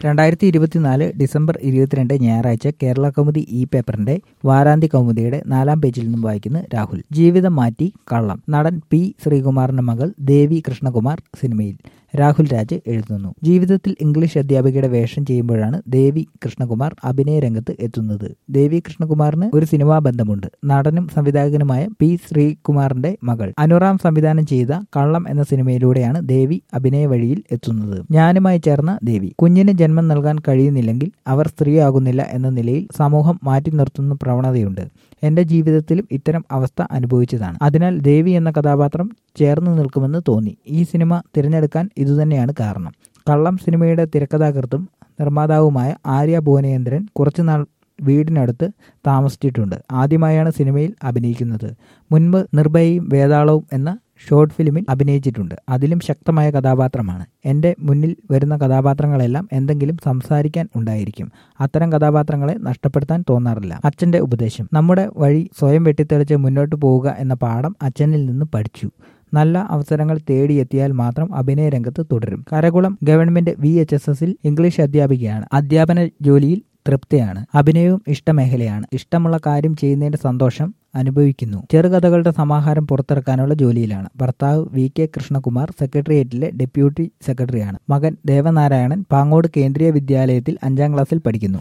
രണ്ടായിരത്തി ഇരുപത്തിനാല് ഡിസംബർ ഇരുപത്തിരണ്ട് ഞായറാഴ്ച കേരള കൗമുദി ഇ പേപ്പറിന്റെ വാരാന്ത്യ കൗമുദിയുടെ നാലാം പേജിൽ നിന്നും വായിക്കുന്ന രാഹുൽ ജീവിതം മാറ്റി കള്ളം നടൻ പി ശ്രീകുമാറിന്റെ മകൾ ദേവി കൃഷ്ണകുമാർ സിനിമയിൽ രാഹുൽ രാജ് എഴുതുന്നു ജീവിതത്തിൽ ഇംഗ്ലീഷ് അധ്യാപികയുടെ വേഷം ചെയ്യുമ്പോഴാണ് ദേവി കൃഷ്ണകുമാർ അഭിനയ രംഗത്ത് എത്തുന്നത് ദേവി കൃഷ്ണകുമാറിന് ഒരു സിനിമാ ബന്ധമുണ്ട് നടനും സംവിധായകനുമായ പി ശ്രീകുമാറിന്റെ മകൾ അനുറാം സംവിധാനം ചെയ്ത കള്ളം എന്ന സിനിമയിലൂടെയാണ് ദേവി അഭിനയ വഴിയിൽ എത്തുന്നത് ഞാനുമായി ചേർന്ന ദേവി കുഞ്ഞിന് ജന്മം നൽകാൻ കഴിയുന്നില്ലെങ്കിൽ അവർ സ്ത്രീയാകുന്നില്ല എന്ന നിലയിൽ സമൂഹം മാറ്റി നിർത്തുന്ന പ്രവണതയുണ്ട് എന്റെ ജീവിതത്തിലും ഇത്തരം അവസ്ഥ അനുഭവിച്ചതാണ് അതിനാൽ ദേവി എന്ന കഥാപാത്രം ചേർന്ന് നിൽക്കുമെന്ന് തോന്നി ഈ സിനിമ തിരഞ്ഞെടുക്കാൻ ഇതുതന്നെയാണ് കാരണം കള്ളം സിനിമയുടെ തിരക്കഥാകൃത്തും നിർമ്മാതാവുമായ ആര്യ ഭുവനേന്ദ്രൻ കുറച്ചുനാൾ വീടിനടുത്ത് താമസിച്ചിട്ടുണ്ട് ആദ്യമായാണ് സിനിമയിൽ അഭിനയിക്കുന്നത് മുൻപ് നിർഭയയും വേതാളവും എന്ന ഷോർട്ട് ഫിലിമിൽ അഭിനയിച്ചിട്ടുണ്ട് അതിലും ശക്തമായ കഥാപാത്രമാണ് എൻ്റെ മുന്നിൽ വരുന്ന കഥാപാത്രങ്ങളെല്ലാം എന്തെങ്കിലും സംസാരിക്കാൻ ഉണ്ടായിരിക്കും അത്തരം കഥാപാത്രങ്ങളെ നഷ്ടപ്പെടുത്താൻ തോന്നാറില്ല അച്ഛൻ്റെ ഉപദേശം നമ്മുടെ വഴി സ്വയം വെട്ടിത്തെളിച്ച് മുന്നോട്ട് പോവുക എന്ന പാഠം അച്ഛനിൽ നിന്ന് പഠിച്ചു നല്ല അവസരങ്ങൾ തേടിയെത്തിയാൽ മാത്രം അഭിനയ രംഗത്ത് തുടരും Karakulam government V H S എസിൽ ഇംഗ്ലീഷ് അധ്യാപികയാണ് അധ്യാപന ജോലിയിൽ തൃപ്തിയാണ് അഭിനയവും ഇഷ്ടമേഖലയാണ് ഇഷ്ടമുള്ള കാര്യം ചെയ്യുന്നതിന്റെ സന്തോഷം അനുഭവിക്കുന്നു ചെറുകഥകളുടെ സമാഹാരം പുറത്തിറക്കാനുള്ള ജോലിയിലാണ് ഭർത്താവ് വി കെ കൃഷ്ണകുമാർ സെക്രട്ടേറിയറ്റിലെ ഡെപ്യൂട്ടി സെക്രട്ടറിയാണ് മകൻ ദേവനാരായണൻ പാങ്ങോട് കേന്ദ്രീയ വിദ്യാലയത്തിൽ അഞ്ചാം ക്ലാസ്സിൽ പഠിക്കുന്നു